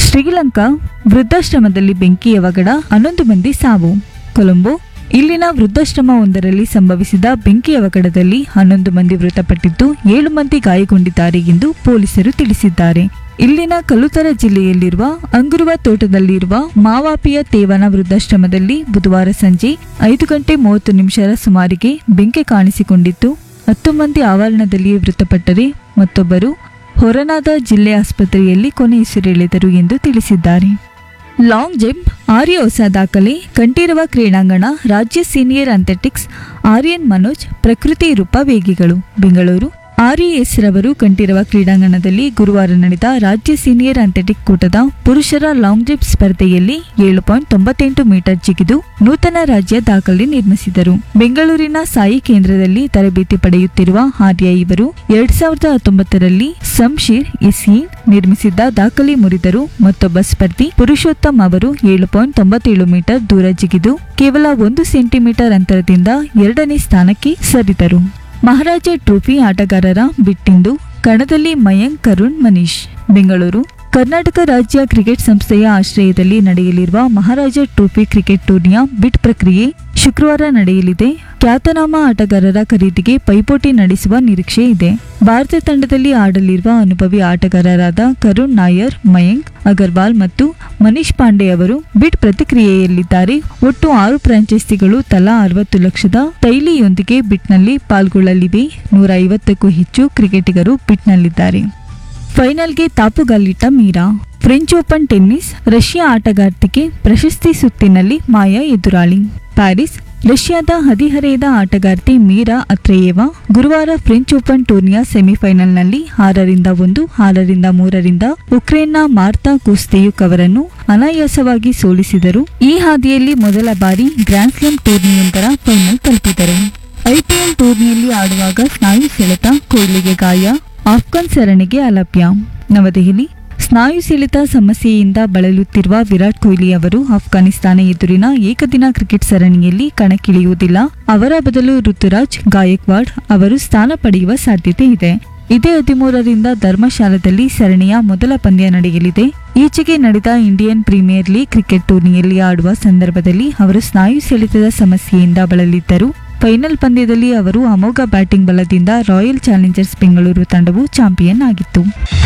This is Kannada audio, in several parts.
ಶ್ರೀಲಂಕಾ ವೃದ್ಧಾಶ್ರಮದಲ್ಲಿ ಬೆಂಕಿ ಅವಘಡ ಹನ್ನೊಂದು ಮಂದಿ ಸಾವು ಕೊಲಂಬೋ ಇಲ್ಲಿನ ವೃದ್ಧಾಶ್ರಮವೊಂದರಲ್ಲಿ ಸಂಭವಿಸಿದ ಬೆಂಕಿ ಅವಘಡದಲ್ಲಿ ಹನ್ನೊಂದು ಮಂದಿ ಮೃತಪಟ್ಟಿದ್ದು ಏಳು ಮಂದಿ ಗಾಯಗೊಂಡಿದ್ದಾರೆ ಎಂದು ಪೊಲೀಸರು ತಿಳಿಸಿದ್ದಾರೆ ಇಲ್ಲಿನ ಕಲುತರ ಜಿಲ್ಲೆಯಲ್ಲಿರುವ ಅಂಗುರುವ ತೋಟದಲ್ಲಿರುವ ಮಾವಾಪಿಯ ತೇವನ ವೃದ್ಧಾಶ್ರಮದಲ್ಲಿ ಬುಧವಾರ ಸಂಜೆ ಐದು ಗಂಟೆ ಮೂವತ್ತು ನಿಮಿಷದ ಸುಮಾರಿಗೆ ಬೆಂಕಿ ಕಾಣಿಸಿಕೊಂಡಿದ್ದು ಹತ್ತು ಮಂದಿ ಆವರಣದಲ್ಲಿಯೇ ಮೃತಪಟ್ಟರೆ ಮತ್ತೊಬ್ಬರು ಹೊರನಾದ ಜಿಲ್ಲೆ ಆಸ್ಪತ್ರೆಯಲ್ಲಿ ಕೊನೆಯುಸಿರೆಳೆದರು ಎಂದು ತಿಳಿಸಿದ್ದಾರೆ ಲಾಂಗ್ ಜಂಪ್ ಆರ್ಯ ಹೊಸ ದಾಖಲೆ ಕಂಠೀರವ ಕ್ರೀಡಾಂಗಣ ರಾಜ್ಯ ಸೀನಿಯರ್ ಅಥ್ಲೆಟಿಕ್ಸ್ ಆರ್ಯನ್ ಮನೋಜ್ ಪ್ರಕೃತಿ ರೂಪ ವೇಗಿಗಳು ಬೆಂಗಳೂರು ಆರ್ಎಎಸ್ ರವರು ಕಂಠೀರವ ಕ್ರೀಡಾಂಗಣದಲ್ಲಿ ಗುರುವಾರ ನಡೆದ ರಾಜ್ಯ ಸೀನಿಯರ್ ಅಥ್ಲೆಟಿಕ್ ಕೂಟದ ಪುರುಷರ ಲಾಂಗ್ ಜಂಪ್ ಸ್ಪರ್ಧೆಯಲ್ಲಿ ಏಳು ಪಾಯಿಂಟ್ ತೊಂಬತ್ತೆಂಟು ಮೀಟರ್ ಜಿಗಿದು ನೂತನ ರಾಜ್ಯ ದಾಖಲೆ ನಿರ್ಮಿಸಿದರು ಬೆಂಗಳೂರಿನ ಸಾಯಿ ಕೇಂದ್ರದಲ್ಲಿ ತರಬೇತಿ ಪಡೆಯುತ್ತಿರುವ ಆರ್ಯ ಇವರು ಎರಡ್ ಸಾವಿರದ ಹತ್ತೊಂಬತ್ತರಲ್ಲಿ ಸಂಶೀರ್ ಎಸ್ಇ ನಿರ್ಮಿಸಿದ್ದ ದಾಖಲೆ ಮುರಿದರು ಮತ್ತೊಬ್ಬ ಸ್ಪರ್ಧಿ ಪುರುಷೋತ್ತಮ್ ಅವರು ಏಳು ಪಾಯಿಂಟ್ ತೊಂಬತ್ತೇಳು ಮೀಟರ್ ದೂರ ಜಿಗಿದು ಕೇವಲ ಒಂದು ಸೆಂಟಿಮೀಟರ್ ಅಂತರದಿಂದ ಎರಡನೇ ಸ್ಥಾನಕ್ಕೆ ಸರಿದರು ಮಹಾರಾಜ ಟ್ರೋಫಿ ಆಟಗಾರರ ಬಿಟ್ಟಿಂದು ಕಣದಲ್ಲಿ ಮಯಾಂಕ್ ಕರುಣ್ ಮನೀಶ್ ಬೆಂಗಳೂರು ಕರ್ನಾಟಕ ರಾಜ್ಯ ಕ್ರಿಕೆಟ್ ಸಂಸ್ಥೆಯ ಆಶ್ರಯದಲ್ಲಿ ನಡೆಯಲಿರುವ ಮಹಾರಾಜ ಟ್ರೋಫಿ ಕ್ರಿಕೆಟ್ ಟೂರ್ನಿಯ ಬಿಟ್ ಪ್ರಕ್ರಿಯೆ ಶುಕ್ರವಾರ ನಡೆಯಲಿದೆ ಖ್ಯಾತನಾಮ ಆಟಗಾರರ ಖರೀದಿಗೆ ಪೈಪೋಟಿ ನಡೆಸುವ ನಿರೀಕ್ಷೆ ಇದೆ ಭಾರತ ತಂಡದಲ್ಲಿ ಆಡಲಿರುವ ಅನುಭವಿ ಆಟಗಾರರಾದ ಕರುಣ್ ನಾಯರ್ ಮಯಾಂಕ್ ಅಗರ್ವಾಲ್ ಮತ್ತು ಮನೀಶ್ ಪಾಂಡೆ ಅವರು ಬಿಡ್ ಪ್ರತಿಕ್ರಿಯೆಯಲ್ಲಿದ್ದಾರೆ ಒಟ್ಟು ಆರು ಫ್ರಾಂಚೈಸಿಗಳು ತಲಾ ಅರವತ್ತು ಲಕ್ಷದ ತೈಲಿಯೊಂದಿಗೆ ಬಿಟ್ನಲ್ಲಿ ಪಾಲ್ಗೊಳ್ಳಲಿವೆ ನೂರ ಐವತ್ತಕ್ಕೂ ಹೆಚ್ಚು ಕ್ರಿಕೆಟಿಗರು ಬಿಟ್ನಲ್ಲಿದ್ದಾರೆ ಫೈನಲ್ಗೆ ತಾಪುಗಾಲಿಟ್ಟ Mira French Open tennis Russia ಆಟಗಾರ್ತಿಗೆ ಪ್ರಶಸ್ತಿ ಸುತ್ತಿನಲ್ಲಿ ಮಾಯಾ ಎದುರಾಳಿ ಪ್ಯಾರಿಸ್ ರಷ್ಯಾದ ಹದಿಹರೆಯದ ಆಟಗಾರ್ತಿ ಮೀರಾ ಅತ್ರೇಯೇವಾ ಗುರುವಾರ ಫ್ರೆಂಚ್ ಓಪನ್ ಟೂರ್ನಿಯ ಸೆಮಿಫೈನಲ್ನಲ್ಲಿ ಆರರಿಂದ ಒಂದು ಆರರಿಂದ ಮೂರರಿಂದ ಉಕ್ರೇನ್ನ ಮಾರ್ತಾ ಕುಸ್ತೆಯುಕ್ ಅವರನ್ನು ಅನಾಯಾಸವಾಗಿ ಸೋಲಿಸಿದರು ಈ ಹಾದಿಯಲ್ಲಿ ಮೊದಲ ಬಾರಿ ಗ್ರ್ಯಾಂಡ್ ಸ್ಲಾಮ್ ಟೂರ್ನಿಯೊಂದರ ಫೈನಲ್ ತಲುಪಿದರು ಐಪಿಎಲ್ ಟೂರ್ನಿಯಲ್ಲಿ ಆಡುವಾಗ ಸ್ನಾಯು ಸೆಳೆತ ಕೊಹ್ಲಿಗೆ ಗಾಯ ಆಫ್ಘನ್ ಸರಣಿಗೆ ಅಲಭ್ಯ ನವದೆಹಲಿ ಸ್ನಾಯು ಸೆಳೆತ ಸಮಸ್ಯೆಯಿಂದ ಬಳಲುತ್ತಿರುವ ವಿರಾಟ್ ಕೊಹ್ಲಿ ಅವರು ಅಫ್ಘಾನಿಸ್ತಾನ ಎದುರಿನ ಏಕದಿನ ಕ್ರಿಕೆಟ್ ಸರಣಿಯಲ್ಲಿ ಕಣಕ್ಕಿಳಿಯುವುದಿಲ್ಲ ಅವರ ಬದಲು ಋತುರಾಜ್ ಗಾಯಕ್ವಾಡ್ ಅವರು ಸ್ಥಾನ ಪಡೆಯುವ ಸಾಧ್ಯತೆ ಇದೆ ಇದೇ ಹದಿಮೂರರಿಂದ ಧರ್ಮಶಾಲದಲ್ಲಿ ಸರಣಿಯ ಮೊದಲ ಪಂದ್ಯ ನಡೆಯಲಿದೆ ಈಚೆಗೆ ನಡೆದ ಇಂಡಿಯನ್ ಪ್ರೀಮಿಯರ್ ಲೀಗ್ ಕ್ರಿಕೆಟ್ ಟೂರ್ನಿಯಲ್ಲಿ ಆಡುವ ಸಂದರ್ಭದಲ್ಲಿ ಅವರು ಸ್ನಾಯು ಸೆಳೆತದ ಸಮಸ್ಯೆಯಿಂದ ಬಳಲಿದ್ದರು ಫೈನಲ್ ಪಂದ್ಯದಲ್ಲಿ ಅವರು ಅಮೋಘ ಬ್ಯಾಟಿಂಗ್ ಬಲದಿಂದ ರಾಯಲ್ ಚಾಲೆಂಜರ್ಸ್ ಬೆಂಗಳೂರು ತಂಡವು ಚಾಂಪಿಯನ್ ಆಗಿತ್ತು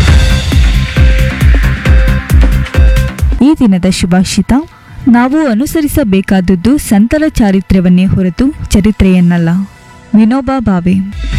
ಈ ದಿನದ ಶುಭಾಷಿತ ನಾವು ಅನುಸರಿಸಬೇಕಾದದ್ದು ಸಂತರ ಚಾರಿತ್ರ್ಯವನ್ನೇ ಹೊರತು ಚರಿತ್ರೆಯನ್ನಲ್ಲ ವಿನೋಬಾ ಭಾವೆ